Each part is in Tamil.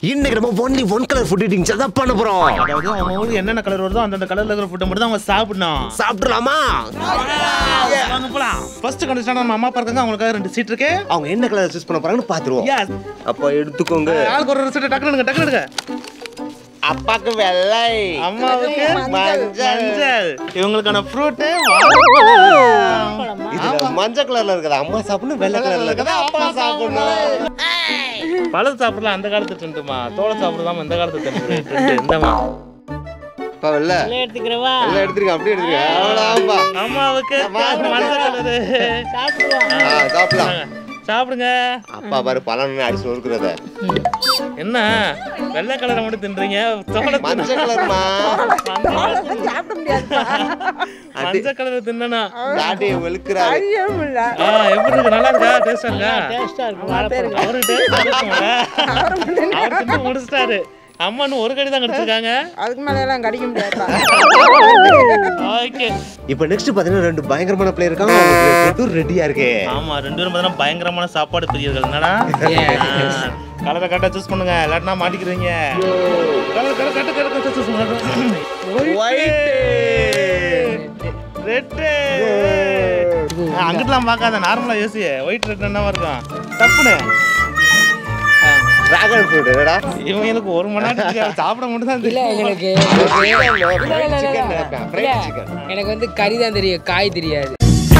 இன்னைக்கு நம்ம only one colour food eating தான் பண்ண போறோம் அதாவது அவங்க ஊருக்கு என்னென்ன கலர் வருதோ அந்தந்த கலர்ல இருக்கிற ஃபுட்டை மட்டும் தான் அவங்க சாப்பிடணும் சாப்பிடலாமா வாங்க போலாம் ஃபர்ஸ்ட் கண்டிஷன் நம்ம அம்மா அப்பா இருக்காங்க அவங்களுக்காக ரெண்டு சீட் இருக்கு அவங்க என்ன கலர் சூஸ் பண்ண போறாங்கன்னு பாத்துருவோம் எஸ் அப்ப எடுத்துக்கோங்க ஆளுக்கு ஒரு சீட் டக்குனு எடுங்க, டக்குனு எடுங்க அப்பாக்கு வெள்ளை அம்மாவுக்கு மஞ்சள். மஞ்சள் இவங்களுக்கான ஃப்ரூட் இதுல மஞ்சள் கலர்ல இருக்குது அம்மா சாப்பிடணும் வெள்ளை கலர்ல இருக்குது அப்பா சாப்பிடணும் பழம் சாப்பிடலாம் அந்த காலத்து ட்ரெண்டுமா தோலை சாப்பிடலாம் இந்த காலத்து ட்ரெண்ட் இந்தமா அப்பா வெள்ளை எடுத்துக்கிறவா வெள்ளை எடுத்துருங்க அப்படியே எடுத்துருங்க அவ்வளோதான்ப்பா அம்மாவுக்கு மஞ்சள் கலரு ஆ, சாப்பிடலாம் சாப்பிடுங்க அப்பா பாரு பழம் அடிச்சு நொறுக்குறத என்ன வெள்ளை கலரை மட்டும் தின்றீங்க தோலை மஞ்சள் கலர்மா சாப்பிட முடியாதுப்பா மஞ்சள் கலர் தின்னா டாடி வெளுக்குறாரு ஐயோ இல்ல ஆ எப்படி இருக்கு நல்லா இருக்கா டேஸ்டா இருக்கா டேஸ்டா இருக்கும் அவரு டேஸ்ட் அவர் தின்னு முடிச்சிட்டாரு அம்மான்னு ஒரு கடி தான் கடிச்சிருக்காங்க அதுக்கு மேல எல்லாம் கடிக்க முடியாதுப்பா ஓகே இப்போ நெக்ஸ்ட் பாத்தீங்கன்னா ரெண்டு பயங்கரமான பிளேயர் இருக்காங்க அவங்க ரெடியா இருக்கு ஆமா ரெண்டு பேரும் பார்த்தீங்கன்னா பயங்கரமான சாப்பாடு பிரியர்கள் என்னடா கலரை கரெக்டாக சூஸ் பண்ணுங்க இல்லாட்டினா மாட்டிக்கிறீங்க கலர் கலர் கரெக்டாக கரெக்டாக சூஸ் பண்ணுங்க ரெட்டு அங்கிட்டலாம் பார்க்காத நார்மலா யோசி ஒயிட் ரெட் என்னவா இருக்கும் தப்புனு டிராகன் ஃப்ரூட் என்னடா இவங்களுக்கு ஒரு மணி நேரத்துக்கு சாப்பிட மட்டும் தான் இல்ல தெரியும் எங்களுக்கு ஃப்ரைட் சிக்கன் ஃப்ரைட் சிக்கன் எனக்கு வந்து கறி தான் தெரியும் காய் தெரியாது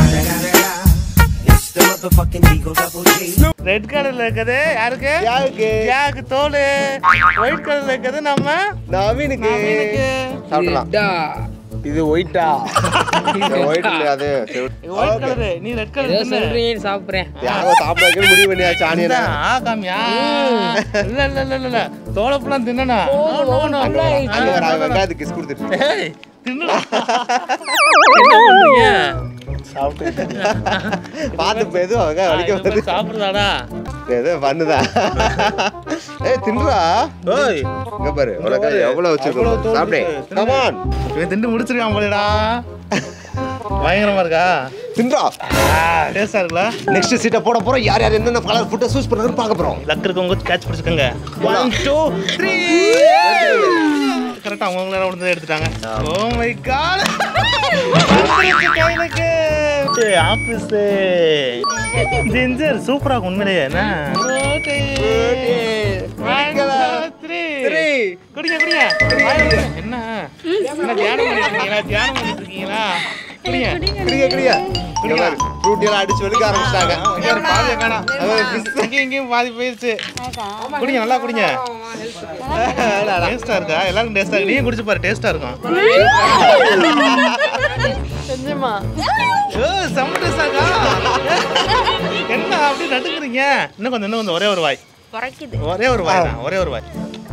ரெட் கலர்ல இருக்குது யாருக்கு யாருக்கு யாருக்கு தோல் ஒயிட் கலர்ல இருக்குது நம்ம நவீனுக்கு நவீனுக்கு. சாப்பிடலாம் டா. இது ஒயிட்டா ஒயிட் இல்ல அது ஒயிட் கலர் நீ ரெட் ஏதோ கலர் சொல்றீங்கன்னு சாப்பிடுறேன் யாரோ சாப்பிட வைக்கணும் முடிவு பண்ணியாச்சு ஆனியன் ஆ காமியா இல்ல இல்ல இல்ல இல்ல இல்ல தோலப்பெல்லாம் தின்னனா அங்க வர அவன் வெங்காயத்துக்கு கிஸ் கொடுத்துட்டு ஏய் தின்னுடா என்ன பண்றீங்க பார்த்து பேது அவங்க வலிக்க இவன் வருது போய் சாப்பிடுறாடா ஏதோ பண்ணுதா ஏய் தின்னுடா ஓய் இங்க பாரு உனக்கு எவ்வளவு வச்சிருக்கோம் அவ்வளவு தோல் சாப்பிடு இருக்கு. கம் ஆன் இவன் திண்டு முடிச்சிருக்கான் போலடா பயங்கரமா இருக்கா தின்றா டேஸ்டா இருக்குல்ல நெக்ஸ்ட் சீட்டை போட போறோம் யார் யார் என்னென்ன கலர் ஃபுட்டை சூஸ் பண்றாங்கன்னு பார்க்க போறோம் லக் இருக்கவங்க கேட்ச் பிடிச்சுக்கோங்க ஒன் டூ த்ரீ கரெக்டா அவங்க நேரம் வந்து எடுத்துட்டாங்க ஓ மை காட் கையிலுக்கு ஆபீஸ் ஜிஞ்சர் சூப்பரா இருக்கு உண்மையிலேயே என்ன One, two, three. குடிங்க குடிங்க என்ன என்ன தியானம் பண்ணிட்டு இருக்கீங்களா தியானம் பண்ணிட்டு இருக்கீங்களா குடிங்க கிளியா கிளியா இங்க பாரு ஃப்ரூட் எல்லாம் அடிச்சு வெளுக்க ஆரம்பிச்சிட்டாங்க இங்க ஒரு பாதியை காணோம். அங்கேயும் இங்கேயும் பாதி போயிருச்சு குடிங்க நல்லா குடிங்க டேஸ்டா இருக்கா எல்லாருக்கும் டேஸ்டா இருக்கு நீயும் குடிச்சு பாரு டேஸ்டா இருக்கும் செஞ்சுமா ஓ செம்ம டேஸ்டா இருக்கா என்ன அப்படி நடுக்குறீங்க இன்னும் கொஞ்சம் இன்னும் கொஞ்சம் ஒரே ஒரு வாய் குறைக்குது ஒரே ஒரு வாய் தான் ஒரே ஒரு வாய்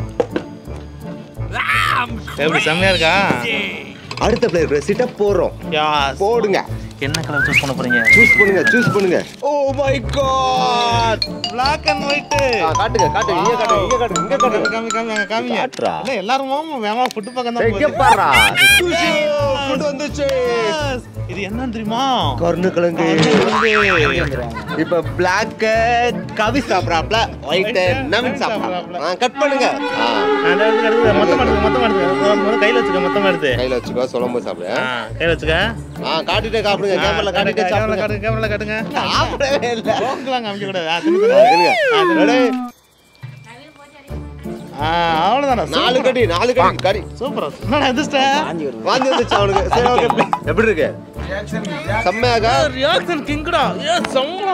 எப்படி செம்மையா இருக்கா அடுத்த பிளேயர் சீட்டை போடுறோம் யாஸ் போடுங்க என்ன கலர் சூஸ் பண்ண போறீங்க சூஸ் பண்ணுங்க சூஸ் பண்ணுங்க oh my God Black and white காட்டுங்க காட்டுங்க இங்க காட்டுங்க இங்க காட்டுங்க இங்க காட்டுங்க காமி காமி அங்க காமிங்க காட்டுறா. இல்ல எல்லாரும் வேமா ஃபுட் பக்கம் ஏய், தான் இங்க போகுது. பாருடா ஃபுட் வந்துச்சு Yes. இது என்னன்னு தெரியுமா கருணக்கிழங்கு இப்ப பிளாக் கவி சாப்பிடறாப்ல ஒயிட் நவீன் சாப்பிடறாப்ல கட் பண்ணுங்க ஆ, அந்த இடத்துக்கு அடுத்து மொத்தமா எடுத்து மொத்தமா எடுத்து முதல்ல கையில வச்சுக்க மொத்தமா எடுத்து கையில வச்சுக்கோ சொல்லும்போது சாப்பிடு ஆ, கையில வச்சுக்க ஆ காட்டிட்டே சாப்பிடுங்க கேமரால காட்டிட்டே கேமரா சாப்பிடுங்க காட்டுங்க கேமரா காட்டுங்க சாப்பிடவே இல்ல போக்கலாம் காமிக்க கூடாது ஆ, தின்னு தின்னு. இருங்க. Ready? ஆ, அவ்வளவுதானா நாலு கடி நாலு கடி கடி சூப்பர் என்னடா எதிர்ஸ்ட வாந்தி வந்துச்சு அவனுக்கு சரி ஓகே எப்படி இருக்கு செம்மையாகா ரியாக்ஷன் கிங்கடா ஏ சம்பளா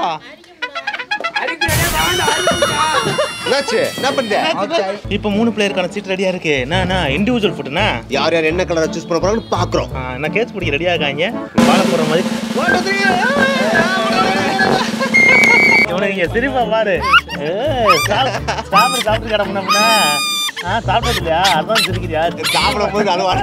என்னாச்சு என்ன பண்ண இப்போ மூணு பிளேயருக்கான சீட் ரெடியா இருக்கு என்ன இண்டிவிஜுவல் ஃபுட்னா யார் யார் என்ன கலரை சூஸ் பண்ண போறாங்கன்னு பாக்குறோம் என்ன கேட்ச் பிடிக்க ரெடியா இருக்காங்க வாழ போற மாதிரி One, two, three. இவனுக்கு இங்க சிரிப்பா பாரு ஏய், சாப்~ சாப்பிடு சாப்பிட்டு கிடப்புனா ஆ சாப்பிட்டது இல்லையா அதான் சிரிக்கிறியா சாப்பிடும் போது அழுவாடா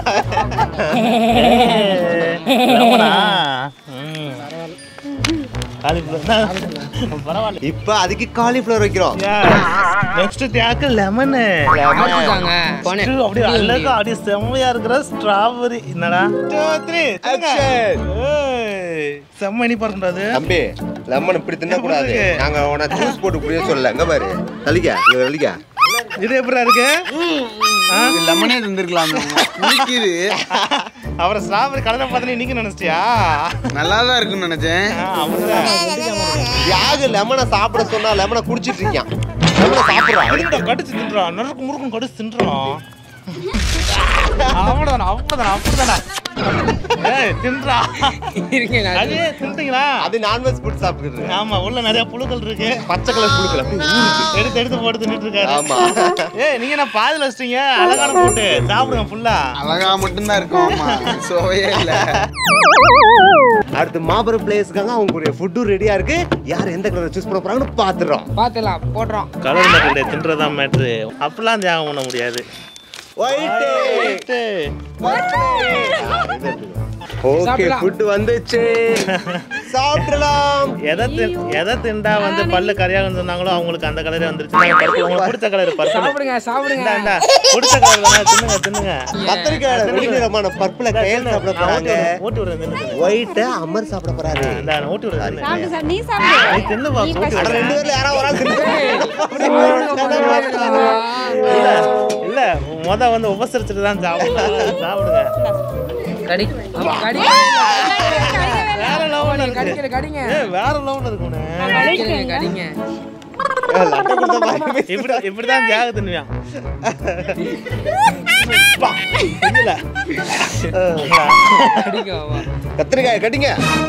ஏய், லெமனா? ம். காலிஃப்ளவர் பரவாயில்ல இப்ப அதுக்கு காலிஃபிளவர் வைக்கிறோம் நெக்ஸ்ட் தியாக்கு லெமனு மாத்திட்டாங்க போனேன் Next அப்படியே அழகா அப்படியே செம்மையா இருக்கிற ஸ்ட்ராபெரி என்னடா Two, three, சொல்லுங்க. Action. ஏய், செம்ம இனிப்பா இருக்கும்டா அது தம்பி லெமன் இப்படி தின்ன கூடாது எப்படி இருக்கு? நாங்க உன ஜூஸ் போட்டு புரிய சொல்லல எங்க பாரு தலிக்க இங்க தலிக்க இது எப்படிடா இருக்கு லெமனே இருந்திருக்கலாம் குளிக்குது அவரை ஸ்ட்ராபெரி கலரை பார்த்தனே நீங்க நினைச்சிட்டியா நல்லா தான் இருக்குன்னு நினைச்சேன் ஆ, அவர்தான். தியாக லெமனை சாப்பிட சொன்னா லெமனை குடிச்சிட்டு இருக்கான் லெமனை சாப்பிடுறான் இருங்கடா, கடிச்சு தின்றான் நறுக்கு முறுக்கும் கடிச்சு தின்றான் அவ்வளோதான் அவ்வளோதான் அப்படிதானா ஏய் தின்றா இருங்க நான் அது தின்றீங்களா அது நான்வெஜ் ஃபுட் சாப்பிடுறது ஆமா உள்ள நிறைய புழுக்கள் இருக்கு பச்சை கலர் புழுக்கள் அப்படி ஊறுது எடுத்து எடுத்து போட்டு தின்னுட்டு இருக்காரு ஆமா ஏய் நீங்க என்ன பாதியில வச்சிட்டீங்க அழகான போட்டு சாப்பிடுங்க ஃபுல்லா அழகா மட்டும்தான் இருக்கும் ஆமா சோவையே இல்ல அடுத்து மாபெரும் பிளேஸ்க்காக அவங்களுடைய ஃபுட்டும் ரெடியா இருக்கு யார் எந்த கலரை சூஸ் பண்ண போறாங்கன்னு பாத்துறோம் பார்த்துலாம் போடுறோம் கலர் மேட்ரு தின்றதான் மேட்ரு அப்படிலாம் தியாகம் பண்ண முடியாது ஒயிட் ஓகே சாப்பிடலாம். ஃபுட் வந்துச்சு சாப்பிடலாம் எதை தின்- எதை திண்டா வந்து பல்லு கரையாகன்னு சொன்னாங்களோ அவங்களுக்கு அந்த கலரே வந்துருச்சு நாங்க பருப்பு உங்களுக்கு பிடிச்ச கலர் பருப்பு சாப்பிடுங்க சாப்பிடுங்க இந்தா இந்தா பிடிச்ச கலர் தானே தின்னுங்க தின்னுங்க கத்திரிக்காய் வெளிநிறமான பர்பிள கையில் சாப்பிட நான் போறாங்க ஓட்டி விடுறேன் தின்னு தின்னு. ஒயிட் அமர் சாப்பிட போறாரு இந்தா, நான் ஓட்டி விடுறேன் தின்னு. சாப்பிடு சார் நீ சாப்பிடு நீ தின்னு பா, ஓட்டி அட விடுறேன். ரெண்டு பேர்ல யாரோ ஒரு ஆள் இல்ல இல்ல முத வந்து உபசரிச்சுட்டு தான் சாப்பிடுங்க சாப்பிடுங்க கடி ஆமா, கடி வேற லெவல்ல இருக்கு கடிக்கிற கடிங்க ஏய், வேற லெவல்ல இருக்குண்ணே கடிக்கிறேங்க கடிங்க லட்டை கொடுத்த மாதிரி இப்படி இப்படிதான் தியாக தின்னுவான் இல்ல கடிங்க ஆமா கத்திரிக்காய் கட்டிங்க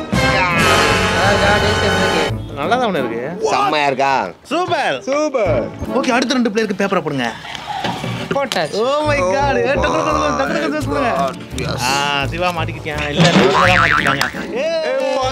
நல்லா தான் இருக்கு செம்மையா இருக்கா சூப்பர் சூப்பர் ஓகே அடுத்த ரெண்டு பிளேயருக்கு பேப்பரை போடுங்க போட்டாச்சு ஓ மை காட் டக்கு டக்கு டக்கு டக்கு டக்கு சொல்லுங்க ஆ சிவா மாட்டிக்கிட்டான் இல்ல இவங்க தான் மாட்டிக்கிட்டாங்க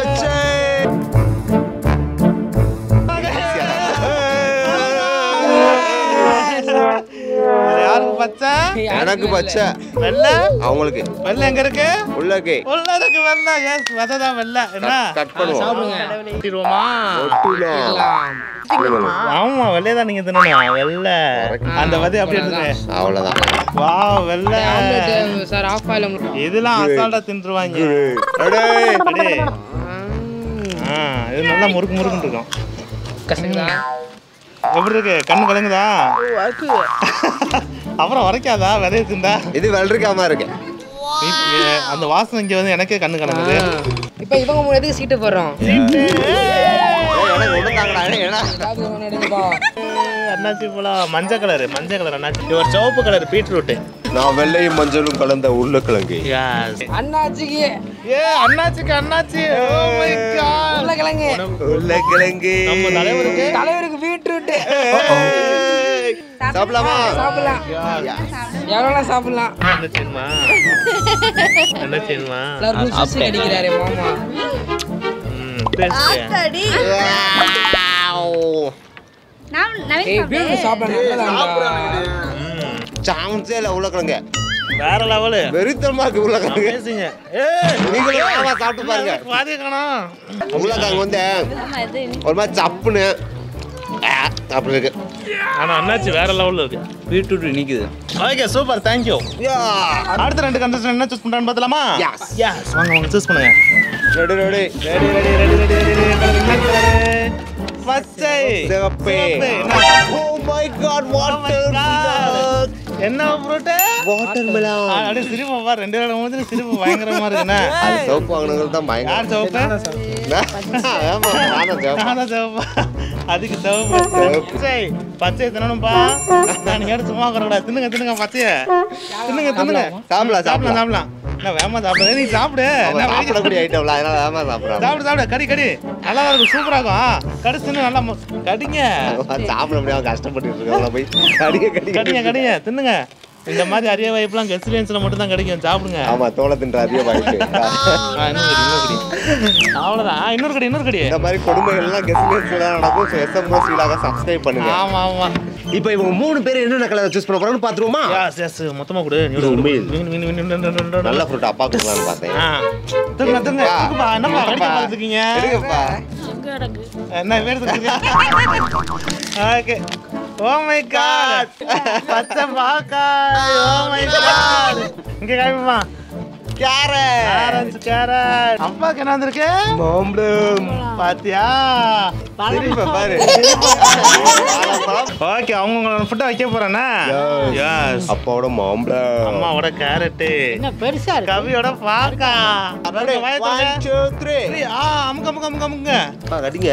இதுல யாருக்கு பச்சை எனக்கு பச்சை வெள்ளை அவங்களுக்கு வெள்ளை எங்க இருக்கு உள்ளக்கே உள்ள இருக்கு வெள்ளை எஸ் விதை தான் வெள்ளை என்ன கட் பண்ணுவோம் சாப்பிடுங்க ஊத்திடுவோமா? ஒட்டணும் ஆமா வெள்ளையை தான் நீங்க தின்னணும் வெள்ளை அந்த விதை அப்படி எடுத்துங்க அவ்வளவுதான் வா வெள்ளை ஆம்லெட் சார் ஆஃப் ஆயில் இதெல்லாம் அசால்ட்டா தின்றுவாங்க அடே அடே. ஆ இது நல்லா முறுக்கு முறுக்குன்னு இருக்கும் கசங்களா எப்படி இருக்கு கண்ணு கலங்குதா அப்புறம் வரைக்காதா விதைய திண்டா இது வெள்ளரிக்காம இருக்கு நீ- அந்த வாசனை இங்க வந்து எனக்கே கண்ணு கலங்குது இப்போ இவங்க மூணு எதுக்கு சீட்டு போடுறோம் எனக்கு ஒண்ணு தாங்கடா ஏன்னா ஏதாவது ஒண்ணு எடுங்கப்பா. அண்ணாச்சி போலாம் மஞ்சள் கலர் மஞ்சள் கலர் அண்ணாச்சி இது ஒரு சிவப்பு கலர் பீட்ரூட் நான் வெள்ளையும் மஞ்சளும் கலந்த உருளைக்கிழங்கு அண்ணாச்சிக்கு ஏ அண்ணாச்சிக்கு அண்ணாச்சி ஓ மை காட் உருளைக்கிழங்கு உருளைக்கிழங்கு நம்ம தலைவருக்கு தலைவருக்கு பீட்ரூட் சாப்பிடலாமா சாப்பிடலாம் எவ்வளோலாம் சாப்பிடலாம் என்ன செய்யணுமா என்ன செய்யணுமா எல்லாருக்கும் சுசி அடிக்கிறாரு மாமா ம் டேஸ்ட் ஆத்தாடி நான் நவீன் ஏய் சாப்பிடு. பீட்ரூட் சாப்பிட நல்லதாண்டா ம் சான்ஸே இல்ல உருளைக்கிழங்கு வேற லெவலு வெறித்தனமா இருக்கு உருளைக்கிழங்கு பேசுங்க ஏ நீங்களும் வேகமா சாப்பிட்டு பாருங்க பாதி காணோம் உருளைக்கிழங்கு வந்து ஆமா, இது இன்னும் ஒரு மாதிரி சப்புன்னு ஆ, அப்படி இருக்கு ஆனா அண்ணாச்சி வேற லெவல்ல இருக்கு பீட்ரூட் நிக்குது ஓகே சூப்பர் தேங்க் யூ யா அடுத்த ரெண்டு கண்டஸ்டன் என்ன சூஸ் பண்றான்னு பார்த்தலாமா Yes. எஸ் வாங்க வாங்க சூஸ் பண்ணுங்க ready ready ready ready ready ready ready ready பச்சை சிவப்பு சிவப்பு. ஓ மை காட் வாட்டர் என்ன ஃப்ரூட் வாட்டர் மெலன் அப்படியே சிரிப்பு வா ரெண்டு பேரும் போது சிரிப்பு பயங்கரமா இருக்குண்ணே அது சிவப்பு வாங்கினது தான் பயங்கரம் யார் சிவப்பு ஆமா நானும் சிவப்பு நானும் சிவப்பு அதுக்கு சிவப்பு பச்சை பச்சை தின்னணும்பா நான் எடுத்து சும்மா உட்காரக்கூடாது தின்னுங்க தின்னுங்க பச்சைய தின்னுங்க தின்னுங்க சாப்பிடலாம் சாப்பிடலாம் சாப்பிடலாம் சாப்பிடலாம் நான் வேமா சாப்பிடு நீ சாப்பிடு அவன் நான் வெளிய- சாப்பிடக்கூடிய ஐட்டம்ல அதனால வேமா சாப்பிடுறான் சாப்பிடு சாப்பிடு கடி கடி நல்லா தான் இருக்கும் சூப்பரா இருக்கும் கடிச்சு தின்னு நல்லா மு- கடிங்க சாப்பிட முடியாம கஷ்டப்பட்டு இருக்கவங்கள போய் கடிக்க கடிங்க கடிக்க கடிங்க தின்னுங்க இந்த மாதிரி அரிய வாய்ப்புலாம் எக்ஸ்பீரியன்ஸ்ல மட்டும் தான் கிடைக்கும் சாப்பிடுங்க ஆமா தோலை தின்ற அதிக வாய்ப்பு ஆ, இன்னொரு கடி இன்னொரு கடி அவ்வளவுதான் ஆ, இன்னொரு கடி இன்னொரு கடி இந்த மாதிரி கொடுமைகள் எல்லாம் கெஸ்ட் நடக்கும் எஸ்எம்ஓ சீலாக சப்ஸ்கிரைப் பண்ணுங்க ஆமா ஆமா இப்போ இவங்க மூணு பேர் என்னென்ன கலர் சூஸ் பண்ண போறாங்கன்னு பாத்துருவோமா எஸ் எஸ் மொத்தமா கொடு நீ இது கொடு. உண்மையில். Win, win, win, win, win, win, win. நல்ல ஃப்ரூட் அப்பா கொடுக்கலாம்னு பார்த்தேன் ஆ. திருங்க, திருங்க. எடுங்கப்பா. இருக்குப்பா, என்னப்பா கடிக்க எடுங்கப்பா. பார்த்துருக்கீங்க? எடுங்கப்பா என்ன பேர் ஓகே ஓ மை காட் பச்சை பாக்காய் ஓ மை காட் இங்க காமிப்பா கேரட் ஆரஞ்சு கேரட் அப்பாக்கு என்ன வந்திருக்கு மாம்பழம் பாத்தியா திரும்ப பாரு ஓகே அவங்க ஃபுட்டை வைக்க போறேன்னா எஸ் அப்பாவோட மாம்பழம் அம்மாவோட கேரட்டு என்ன பெருசா இருக்கு கவியோட பாக்கா One, two, three. ஆ அமுங்க அமுங்க அமுங்க அமுங்க அப்பா, கடிங்க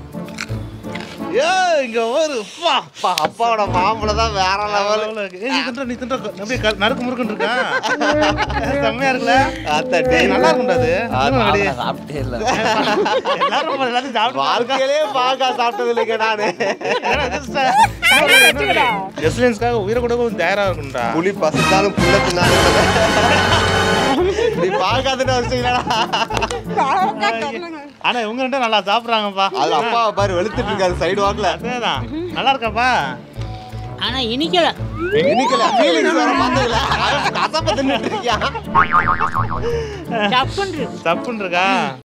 ஏ இங்க ஒரு பா அப்பா, அப்பாவோட மாம்பழம் தான் வேற லெவல் ஏய், நீ தின்ற நீ தின்ற அப்படியே க- நறுக்கு முறுக்குன்னு இருக்கா செம்மையா இருக்குல்ல ஆத்தாடி. ஏய், நல்லா இருக்கும்டா அது ஆ, இன்னும் அடி. சாப்பிட்டே இல்லை எல்லாரும் நம்ம எல்லாத்தையும் சாப்பிட்டு வாழ்க்கையிலே பாக்கா சாப்பிட்டது இல்லைங்க நானு ஜெஸ்லின்ஸ்க்காக உயிரை கூட தயாரா இருக்கும்டா புலி பசித்தாலும் புள்ள தின்னாலும் இப்படி பார்க்காதுன்னு வச்சுங்களா ஆனா இவங்க ரெண்டும் நல்லா சாப்பிடுறாங்கப்பா அது அப்பாவை பாரு வெளுத்துட்டு இருக்காரு சைடு வாக்குல அதேதான் நல்லா இருக்காப்பா ஆனா இனிக்கல இன்னைக்கு ஃபீலிங்ஸ் வர பார்த்ததுல கசப்ப தின்னுட்டு இருக்கியா சப்புன்னு தப்புன்னு இருக்கா